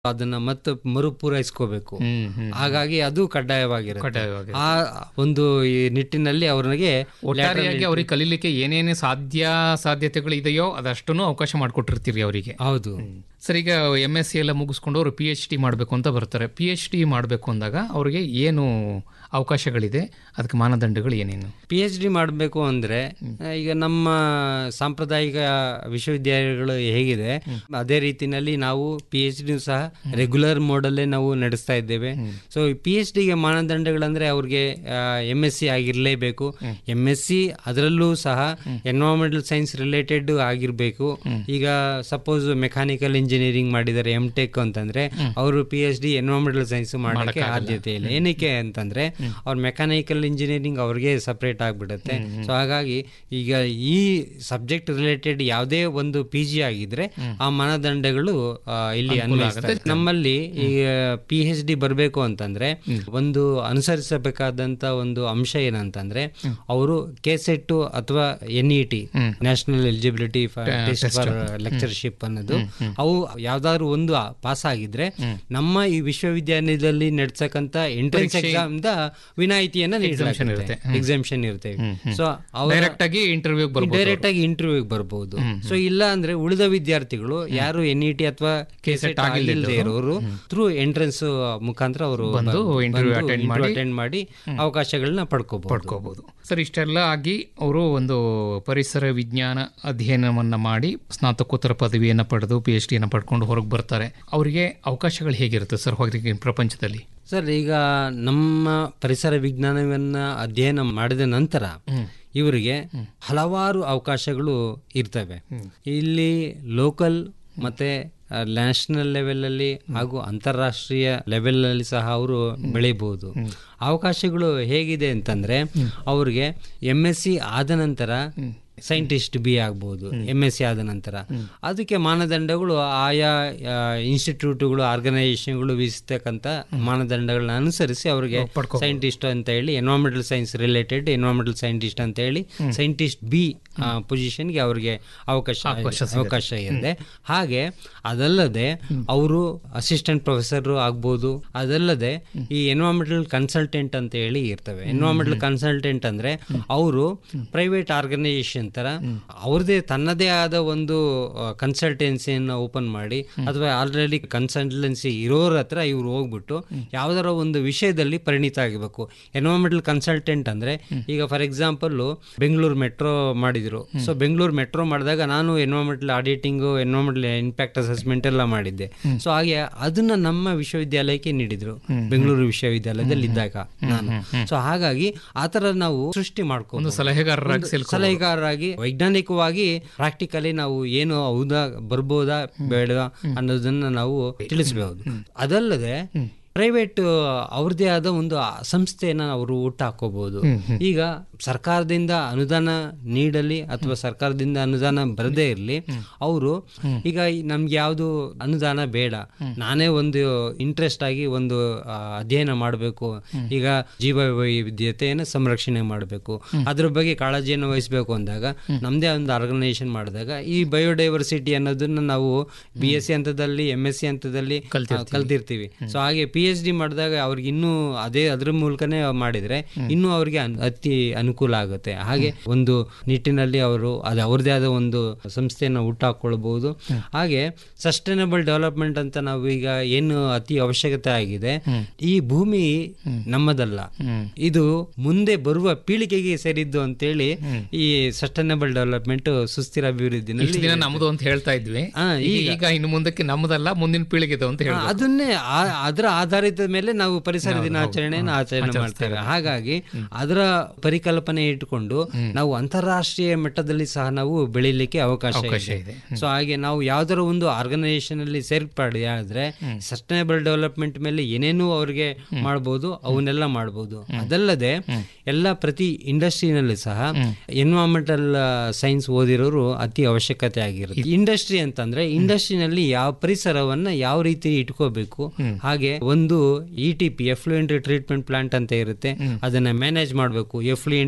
ಅದನ್ನ ಮತ್ತೆ ಮರುಪೂರೈಸ್ಕೋಬೇಕು ಹ್ಮ್ ಹ್ಮ್ ಹಾಗಾಗಿ ಅದು ಕಡ್ಡಾಯವಾಗಿರುತ್ತೆ ಕಡ್ಡಾಯವಾಗಿ ಆ ಒಂದು ಈ ನಿಟ್ಟಿನಲ್ಲಿ ಅವರಿಗೆ ಒಟ್ಟಾರೆಯಾಗಿ ಅವ್ರಿಗೆ ಕಲೀಲಿಕ್ಕೆ ಏನೇನು ಸಾಧ್ಯ ಸಾಧ್ಯತೆಗಳು ಇದೆಯೋ ಅದಷ್ಟನ್ನು ಅವಕಾಶ ಮಾಡಿಕೊಟ್ಟಿರ್ತೀರಿ ಅವರಿಗೆ ಹೌದು ಸರ್ ಈಗ ಎಮ್ ಎಸ್ ಸಿ ಎಲ್ಲ ಮುಗಿಸ್ಕೊಂಡು ಅವರು ಪಿ ಎಚ್ ಡಿ ಮಾಡಬೇಕು ಅಂತ ಬರ್ತಾರೆ ಪಿ ಎಚ್ ಡಿ ಮಾಡಬೇಕು ಅಂದಾಗ ಅವ್ರಿಗೆ ಏನು ಅವಕಾಶಗಳಿದೆ ಅದಕ್ಕೆ ಮಾನದಂಡಗಳು ಏನೇನು ಪಿ ಎಚ್ ಡಿ ಮಾಡಬೇಕು ಅಂದರೆ ಈಗ ನಮ್ಮ ಸಾಂಪ್ರದಾಯಿಕ ವಿಶ್ವವಿದ್ಯಾಲಯಗಳು ಹೇಗಿದೆ ಅದೇ ರೀತಿನಲ್ಲಿ ನಾವು ಪಿ ಎಚ್ ಡಿ ಸಹ ರೆಗ್ಯುಲರ್ ಮೋಡಲ್ಲೇ ನಾವು ನಡೆಸ್ತಾ ಇದ್ದೇವೆ ಸೊ ಪಿ ಎಚ್ ಡಿಗೆ ಮಾನದಂಡಗಳಂದ್ರೆ ಅವ್ರಿಗೆ ಎಮ್ ಎಸ್ ಸಿ ಆಗಿರಲೇಬೇಕು ಎಮ್ ಎಸ್ ಸಿ ಅದರಲ್ಲೂ ಸಹ ಎನ್ವೈರನ್ಮೆಂಟಲ್ ಸೈನ್ಸ್ ರಿಲೇಟೆಡ್ ಆಗಿರಬೇಕು ಈಗ ಸಪೋಸ್ ಮೆಕ್ಯಾನಿಕಲ್ ಇಂಜಿನಿಯರಿಂಗ್ ಮಾಡಿದ್ದಾರೆ ಎಮ್ ಟೆಕ್ ಅಂತಂದ್ರೆ ಅವರು P H D environmental science ಮಾಡೋಕ್ಕೆ ಆದ್ಯತೆ ಇಲ್ಲ ಏನಕ್ಕೆ ಅಂತಂದ್ರೆ ಅವ್ರ ಮೆಕ್ಯಾನಿಕಲ್ ಇಂಜಿನಿಯರಿಂಗ್ ಅವ್ರಿಗೆ ಸಪ್ರೇಟ್ ಆಗಿಬಿಡುತ್ತೆ ಸೊ ಹಾಗಾಗಿ ಈಗ ಈ ಸಬ್ಜೆಕ್ಟ್ ರಿಲೇಟೆಡ್ ಯಾವುದೇ ಒಂದು ಪಿ ಜಿ ಆಗಿದ್ರೆ ಆ ಮಾನದಂಡಗಳು ಆ, ಇಲ್ಲಿ ಅನ್ವಯಿಸ್ತದೆ ನಮ್ಮಲ್ಲಿ ಈಗ ಪಿ ಎಚ್ ಡಿ ಬರಬೇಕು ಅಂತಂದ್ರೆ ಒಂದು ಅನುಸರಿಸಬೇಕಾದಂತ ಒಂದು ಅಂಶ ಏನಂತಂದ್ರೆ ಅವರು ಕೆ ಸೆಟ್ ಅಥವಾ N E T national eligibility test for lectureship ಅನ್ನೋದು ಅವು ಯಾವ್ದಾದ್ರು ಒಂದು ಪಾಸ್ ಆಗಿದ್ರೆ ನಮ್ಮ ಈ ವಿಶ್ವವಿದ್ಯಾಲಯದಲ್ಲಿ ನಡೆಸಕ್ಕಂತ ಎಂಟ್ರೆನ್ಸ್ ಎಕ್ಸಾಮ್ ವಿನಾಯಿತಿಯನ್ನ ನೀಡಲಾಗುತ್ತೆ ಎಕ್ಸಾಮಿಷನ್ ಇರುತ್ತೆ ಸೊ ಅವ್ರ ಡೈರೆಕ್ಟ್ ಆಗಿ ಇಂಟರ್ವ್ಯೂ ಬರ್ಬೋದು ಡೈರೆಕ್ಟ್ ಆಗಿ ಇಂಟರ್ವ್ಯೂಗೆ ಬರ್ಬೋದು ಸೊ ಇಲ್ಲ ಅಂದ್ರೆ ಉಳಿದ ವಿದ್ಯಾರ್ಥಿಗಳು ಯಾರು ಎನ್ ಇ ಟಿ ಅಥವಾ ಕೆಸೆಟ್ ಆಗಿಲ್ಲದೆ ಇರೋರು ಥ್ರೂ ಎಂಟ್ರೆನ್ಸ್ ಮುಖಾಂತರ ಅವರು ಬಂದು interview attend ಮಾಡಿ ಅಟೆಂಡ್ ಮಾಡಿ ಅವಕಾಶಗಳನ್ನ ಪಡ್ಕೋಬಹುದು ಪಡ್ಕೋಬಹುದು ಸರ್ ಇಷ್ಟೆಲ್ಲ ಆಗಿ ಅವರು ಒಂದು ಪರಿಸರ ವಿಜ್ಞಾನ ಅಧ್ಯಯನವನ್ನ ಮಾಡಿ ಸ್ನಾತಕೋತ್ತರ ಪದವಿಯನ್ನು ಪಡೆದು ಪಿ ಎಚ್ ಡಿಯನ್ನು ಪಡ್ಕೊಂಡು ಹೊರಗೆ ಬರ್ತಾರೆ ಅವರಿಗೆ ಅವಕಾಶಗಳು ಹೇಗಿರುತ್ತೆ ಸರ್ ಹೊರಗೆ ಪ್ರಪಂಚದಲ್ಲಿ ಸರ್ ಈಗ ನಮ್ಮ ಪರಿಸರ ವಿಜ್ಞಾನವನ್ನ ಅಧ್ಯಯನ ಮಾಡಿದ ನಂತರ ಇವರಿಗೆ ಹಲವಾರು ಅವಕಾಶಗಳು ಇರ್ತವೆ ಇಲ್ಲಿ ಲೋಕಲ್ ಮತ್ತೆ ನ್ಯಾಷನಲ್ ಲೆವೆಲಲ್ಲಿ ಹಾಗೂ ಅಂತಾರಾಷ್ಟ್ರೀಯ ಲೆವೆಲಲ್ಲಿ ಸಹ ಅವರು ಬೆಳಿಬಹುದು ಅವಕಾಶಗಳು ಹೇಗಿದೆ ಅಂತಂದ್ರೆ ಅವ್ರಿಗೆ ಎಮ್ ಎಸ್ ಸಿ ಆದ ನಂತರ ಸೈಂಟಿಸ್ಟ್ ಬಿ ಆಗ್ಬೋದು ಎಮ್ ಎಸ್ ಸಿ ಆದ ನಂತರ ಅದಕ್ಕೆ ಮಾನದಂಡಗಳು ಆಯಾ ಇನ್ಸ್ಟಿಟ್ಯೂಟ್ಗಳು ಆರ್ಗನೈಸೇಷನ್ಗಳು ವಿಧಿಸ್ತಕ್ಕಂಥ ಮಾನದಂಡಗಳನ್ನ ಅನುಸರಿಸಿ ಅವರಿಗೆ ಸೈಂಟಿಸ್ಟ್ ಅಂತ ಹೇಳಿ environmental science related environmental scientist ಅಂತ ಹೇಳಿ ಸೈಂಟಿಸ್ಟ್ ಬಿ ಪೊಸಿಷನ್ಗೆ ಅವರಿಗೆ ಅವಕಾಶ ಅವಕಾಶ ಇದೆ ಹಾಗೆ ಅದಲ್ಲದೆ ಅವರು ಅಸಿಸ್ಟೆಂಟ್ ಪ್ರೊಫೆಸರ್ ಆಗ್ಬೋದು ಅದಲ್ಲದೆ ಈ ಎನ್ವೈರನ್ಮೆಂಟಲ್ ಕನ್ಸಲ್ಟೆಂಟ್ ಅಂತ ಹೇಳಿ ಇರ್ತವೆ ಎನ್ವೈರನ್ಮೆಂಟಲ್ ಕನ್ಸಲ್ಟೆಂಟ್ ಅಂದ್ರೆ ಅವರು ಪ್ರೈವೇಟ್ ಆರ್ಗನೈಸೇಷನ್ ತರ ಅವ್ರದೇ ತನ್ನದೇ ಆದ ಒಂದು ಕನ್ಸಲ್ಟೆನ್ಸಿಯನ್ನು ಓಪನ್ ಮಾಡಿ ಅಥವಾ ಆಲ್ರೆಡಿ ಕನ್ಸಲ್ಟೆನ್ಸಿ ಇರೋರ ಹತ್ರ ಇವ್ರು ಹೋಗ್ಬಿಟ್ಟು ಯಾವ್ದಾರ ಒಂದು ವಿಷಯದಲ್ಲಿ ಪರಿಣಿತ ಆಗಬೇಕು ಎನ್ವೈರನ್ಮೆಂಟಲ್ ಕನ್ಸಲ್ಟೆಂಟ್ ಅಂದ್ರೆ ಈಗ ಫಾರ್ ಎಕ್ಸಾಂಪಲ್ ಬೆಂಗಳೂರು ಮೆಟ್ರೋ ಮಾಡಿದ್ರು ಸೊ ಬೆಂಗಳೂರು ಮೆಟ್ರೋ ಮಾಡಿದಾಗ ನಾನು environmental auditing environmental impact assessment ಎಲ್ಲ ಮಾಡಿದ್ದೆ ಸೊ ಹಾಗೆ ಅದನ್ನ ನಮ್ಮ ವಿಶ್ವವಿದ್ಯಾಲಯಕ್ಕೆ ನೀಡಿದ್ರು ಬೆಂಗಳೂರು ವಿಶ್ವವಿದ್ಯಾಲಯದಲ್ಲಿ ಇದ್ದಾಗ ನಾನು ಸೊ ಹಾಗಾಗಿ ಆತರ ನಾವು ಸೃಷ್ಟಿ ಮಾಡ್ಕೊ ಒಂದು ಸಲಹೆಗಾರರಾಗಿ ಸೇರ್ಕೊ ಸಲಹೆಗಾರರಾಗಿ ವೈಜ್ಞಾನಿಕವಾಗಿ ಪ್ರಾಕ್ಟಿಕಲಿ ನಾವು ಏನು ಹೌದಾ ಬರ್ಬೋದಾ ಬೇಡ ಅನ್ನೋದನ್ನ ನಾವು ತಿಳಿಸಬಹುದು ಅದಲ್ಲದೆ ಪ್ರೈವೇಟ್ ಅವ್ರದೇ ಆದ ಒಂದು ಸಂಸ್ಥೆಯನ್ನ ಅವರು ಹುಟ್ಟು ಹಾಕೋಬಹುದು ಈಗ ಸರ್ಕಾರದಿಂದ ಅನುದಾನ ನೀಡಲಿ ಅಥವಾ ಸರ್ಕಾರದಿಂದ ಅನುದಾನ ಬರದೇ ಇರಲಿ ಅವರು ಈಗ ನಮ್ಗೆ ಯಾವುದು ಅನುದಾನ ಬೇಡ ನಾನೇ ಒಂದು ಇಂಟ್ರೆಸ್ಟ್ ಆಗಿ ಒಂದು ಆ, ಅಧ್ಯಯನ ಮಾಡಬೇಕು ಈಗ ಜೀವ ವೈವಿಧ್ಯತೆಯನ್ನು ಸಂರಕ್ಷಣೆ ಮಾಡಬೇಕು ಅದ್ರ ಬಗ್ಗೆ ಕಾಳಜಿಯನ್ನು ವಹಿಸಬೇಕು ಅಂದಾಗ ನಮ್ದೇ ಒಂದು ಆರ್ಗನೈಸೇಷನ್ ಮಾಡಿದಾಗ ಈ ಬಯೋಡೈವರ್ಸಿಟಿ ಅನ್ನೋದನ್ನ ನಾವು ಬಿ ಎಸ್ ಸಿ ಹಂತದಲ್ಲಿ ಎಂ ಎಸ್ ಸಿ ಹಂತದಲ್ಲಿ ಆ, ಕಲ್ತಿರ್ತೀವಿ ಸೊ ಹಾಗೆ ಪಿ ಎಚ್ ಡಿ ಮಾಡಿದಾಗ ಅವ್ರಿಗೆ ಇನ್ನೂ ಅದೇ ಅದ್ರ ಮೂಲಕನೇ ಮಾಡಿದ್ರೆ ಇನ್ನೂ ಅವ್ರಿಗೆ ಅನ್- ಅತಿ ಅನುಕೂಲ ಆಗುತ್ತೆ ಹಾಗೆ ಒಂದು ನಿಟ್ಟಿನಲ್ಲಿ ಅವರು ಅದು ಅವ್ರದೇ ಆದ ಒಂದು ಸಂಸ್ಥೆಯನ್ನು ಹುಟ್ಟಾಕೊಳ್ಬಹುದು ಹಾಗೆ ಸಸ್ಟೈನಬಲ್ ಡೆವಲಪ್ಮೆಂಟ್ ಅಂತ ನಾವು ಈಗ ಏನು ಅತಿ ಅವಶ್ಯಕತೆ ಆಗಿದೆ ಈ ಭೂಮಿ ನಮ್ಮದಲ್ಲ ಇದು ಮುಂದೆ ಬರುವ ಪೀಳಿಗೆಗೆ ಸೇರಿದ್ದು ಅಂತೇಳಿ ಈ ಸಸ್ಟೈನಬಲ್ ಡೆವಲಪ್ಮೆಂಟ್ ಸುಸ್ಥಿರ ಅಭಿವೃದ್ಧಿನಲ್ಲಿ ಇಷ್ಟು ದಿನ ನಮ್ದು ಅಂತ ಹೇಳ್ತಾ ಇದ್ವಿ ಹಾ, ಈಗ ಈಗ ಇನ್ನು ಮುಂದಕ್ಕೆ ನಮ್ಮದಲ್ಲ ಮುಂದಿನ ಪೀಳಿಗೆದು ಅಂತ ಹೇಳಿ ಅದನ್ನೇ ಆ- ಅದರ ಆಧಾರಿತ ಮೇಲೆ ನಾವು ಪರಿಸರ ದಿನಾಚರಣೆಯನ್ನು ಆಚರಣೆ ಮಾಡ್ತೇವೆ ಹಾಗಾಗಿ ಅದರ ಪರಿಕಲ್ಪನೆ ಇಟ್ಟುಕೊಂಡು ನಾವು ಅಂತಾರಾಷ್ಟ್ರೀಯ ಮಟ್ಟದಲ್ಲಿ ಸಹ ನಾವು ಬೆಳಿಲಿಕ್ಕೆ ಅವಕಾಶ ಇದೆ ಸೊ ಹಾಗೆ ನಾವು ಯಾವ್ದಾರ ಒಂದು ಆರ್ಗನೈಸೇಷನ್ ಅಲ್ಲಿ ಸೇರ್ಪಡೆ ಆದ್ರೆ ಸಸ್ಟೈನಬಲ್ ಡೆವಲಪ್ಮೆಂಟ್ ಮೇಲೆ ಏನೇನು ಅವ್ರಿಗೆ ಮಾಡ್ಬೋದು ಅವನ್ನೆಲ್ಲ ಮಾಡ್ಬೋದು ಅದಲ್ಲದೆ ಎಲ್ಲ ಪ್ರತಿ ಇಂಡಸ್ಟ್ರಿನಲ್ಲಿ ಸಹ ಎನ್ವೈರನ್ಮೆಂಟಲ್ ಸೈನ್ಸ್ ಓದಿರೋರು ಅತಿ ಅವಶ್ಯಕತೆ ಆಗಿರುತ್ತೆ ಇಂಡಸ್ಟ್ರಿ ಅಂತಂದ್ರೆ ಇಂಡಸ್ಟ್ರಿನಲ್ಲಿ ಯಾವ ಪರಿಸರವನ್ನ ಯಾವ ರೀತಿ ಇಟ್ಕೋಬೇಕು ಹಾಗೆ ಒಂದು E T P effluent treatment plant ಅಂತ ಇರುತ್ತೆ ಅದನ್ನ ಮ್ಯಾನೇಜ್ ಮಾಡಬೇಕು ಎಫ್ಲುಯೆಂಟ್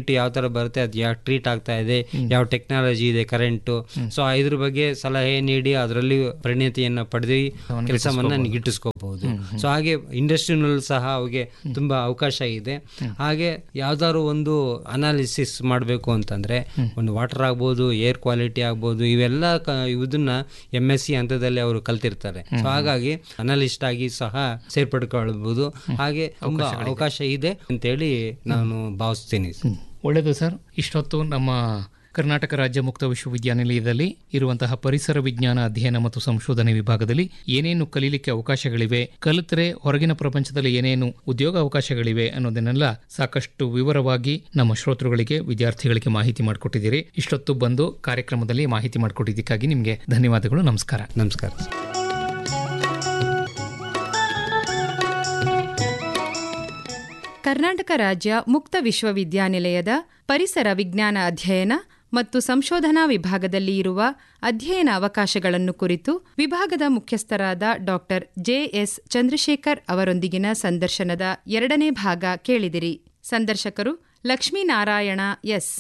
ಕರೆಂಟ್ ಯಾವ ತರ ಬರುತ್ತೆ ಅದು ಯಾವ ಟ್ರೀಟ್ ಆಗ್ತಾ ಇದೆ ಯಾವ ಟೆಕ್ನಾಲಜಿ ಇದೆ ಕರೆಂಟು ಸೊ ಇದ್ರ ಬಗ್ಗೆ ಸಲಹೆ ನೀಡಿ ಅದರಲ್ಲಿ ಪರಿಣತಿಯನ್ನ ಪಡೆದು ಕೆಲಸವನ್ನ ಗಿಟ್ಟಿಸ್ಕೋಬಹುದು ಸೊ ಹಾಗೆ ಇಂಡಸ್ಟ್ರಿನಲ್ಲಿ ಸಹ ಅವಿಗೆ ತುಂಬಾ ಅವಕಾಶ ಇದೆ ಹಾಗೆ ಯಾವ್ದಾದ್ರು ಒಂದು ಅನಾಲಿಸಿಸ್ ಮಾಡಬೇಕು ಅಂತಂದ್ರೆ ಒಂದು ವಾಟರ್ ಆಗ್ಬೋದು ಏರ್ ಕ್ವಾಲಿಟಿ ಆಗ್ಬೋದು ಇವೆಲ್ಲ ಕ- ಇದನ್ನ ಎಂ ಎಸ್ ಸಿ ಹಂತದಲ್ಲಿ ಅವರು ಕಲ್ತಿರ್ತಾರೆ ಸೊ ಹಾಗಾಗಿ ಅನಲಿಸ್ಟ್ ಆಗಿ ಸಹ ಸೇರ್ಪಡ್ಕೊಳ್ಬಹುದು ಹಾಗೆ ತುಂಬಾ ಅವಕಾಶ ಇದೆ ಅಂತೇಳಿ ನಾನು ಭಾವಿಸ್ತೀನಿ ಒಳ್ಳೆಯದು ಸರ್ ಇಷ್ಟೊತ್ತು ನಮ್ಮ ಕರ್ನಾಟಕ ರಾಜ್ಯ ಮುಕ್ತ ವಿಶ್ವವಿದ್ಯಾನಿಲಯದಲ್ಲಿ ಇರುವಂತಹ ಪರಿಸರ ವಿಜ್ಞಾನ ಅಧ್ಯಯನ ಮತ್ತು ಸಂಶೋಧನೆ ವಿಭಾಗದಲ್ಲಿ ಏನೇನು ಕಲೀಲಿಕ್ಕೆ ಅವಕಾಶಗಳಿವೆ ಕಲಿತರೆ ಹೊರಗಿನ ಪ್ರಪಂಚದಲ್ಲಿ ಏನೇನು ಉದ್ಯೋಗ ಅವಕಾಶಗಳಿವೆ ಅನ್ನೋದನ್ನೆಲ್ಲ ಸಾಕಷ್ಟು ವಿವರವಾಗಿ ನಮ್ಮ ಶ್ರೋತೃಗಳಿಗೆ ವಿದ್ಯಾರ್ಥಿಗಳಿಗೆ ಮಾಹಿತಿ ಮಾಡಿಕೊಟ್ಟಿದ್ದೀರಿ ಇಷ್ಟೊತ್ತು ಬಂದು ಕಾರ್ಯಕ್ರಮದಲ್ಲಿ ಮಾಹಿತಿ ಮಾಡಿಕೊಟ್ಟಿದ್ದಕ್ಕಾಗಿ ನಿಮಗೆ ಧನ್ಯವಾದಗಳು ನಮಸ್ಕಾರ ನಮಸ್ಕಾರ ಕರ್ನಾಟಕ ರಾಜ್ಯ ಮುಕ್ತ ವಿಶ್ವವಿದ್ಯಾನಿಲಯದ ಪರಿಸರ ವಿಜ್ಞಾನ ಅಧ್ಯಯನ ಮತ್ತು ಸಂಶೋಧನಾ ವಿಭಾಗದಲ್ಲಿ ಇರುವ ಅಧ್ಯಯನ ಅವಕಾಶಗಳನ್ನು ಕುರಿತು ವಿಭಾಗದ ಮುಖ್ಯಸ್ಥರಾದ ಡಾಕ್ಟರ್ ಜೆಎಸ್ ಚಂದ್ರಶೇಖರ್ ಅವರೊಂದಿಗಿನ ಸಂದರ್ಶನದ ಎರಡನೇ ಭಾಗ ಕೇಳಿದಿರಿ ಸಂದರ್ಶಕರು ಲಕ್ಷ್ಮೀನಾರಾಯಣ ಎಸ್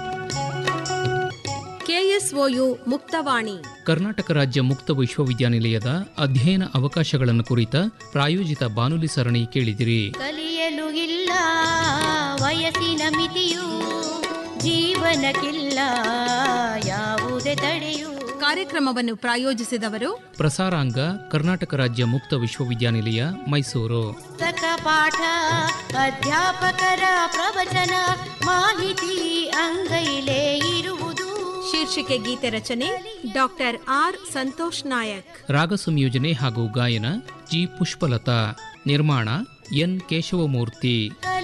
ಕೆಎಸ್ಒಯು ಮುಕ್ತವಾಣಿ ಕರ್ನಾಟಕ ರಾಜ್ಯ ಮುಕ್ತ ವಿಶ್ವವಿದ್ಯಾನಿಲಯದ ಅಧ್ಯಯನ ಅವಕಾಶಗಳನ್ನು ಕುರಿತ ಪ್ರಾಯೋಜಿತ ಬಾನುಲಿ ಸರಣಿ ಕೇಳಿದಿರಿ ಕಲಿಯಲು ಇಲ್ಲ ವಯಸ್ಸಿನ ಮಿತಿಯು ಜೀವನಕ್ಕಿಲ್ಲ ಯಾವುದೇ ತಡೆಯು ಕಾರ್ಯಕ್ರಮವನ್ನು ಪ್ರಾಯೋಜಿಸಿದವರು ಪ್ರಸಾರಾಂಗ ಕರ್ನಾಟಕ ರಾಜ್ಯ ಮುಕ್ತ ವಿಶ್ವವಿದ್ಯಾನಿಲಯ ಮೈಸೂರು ಪುಸ್ತಕ ಪಾಠ ಅಧ್ಯಾಪಕರ ಪ್ರವಚನ ಮಾಹಿತಿ ಅಂಗೈಲೇ ಇರುವುದು ಶೀರ್ಷಿಕೆ ಗೀತೆ ರಚನೆ ಡಾಕ್ಟರ್ ಆರ್ ಸಂತೋಷ್ ನಾಯಕ್ ರಾಗ ಸಂಯೋಜನೆ ಹಾಗೂ ಗಾಯನ ಜಿ ಪುಷ್ಪಲತಾ ನಿರ್ಮಾಣ ಎನ್ ಕೇಶವಮೂರ್ತಿ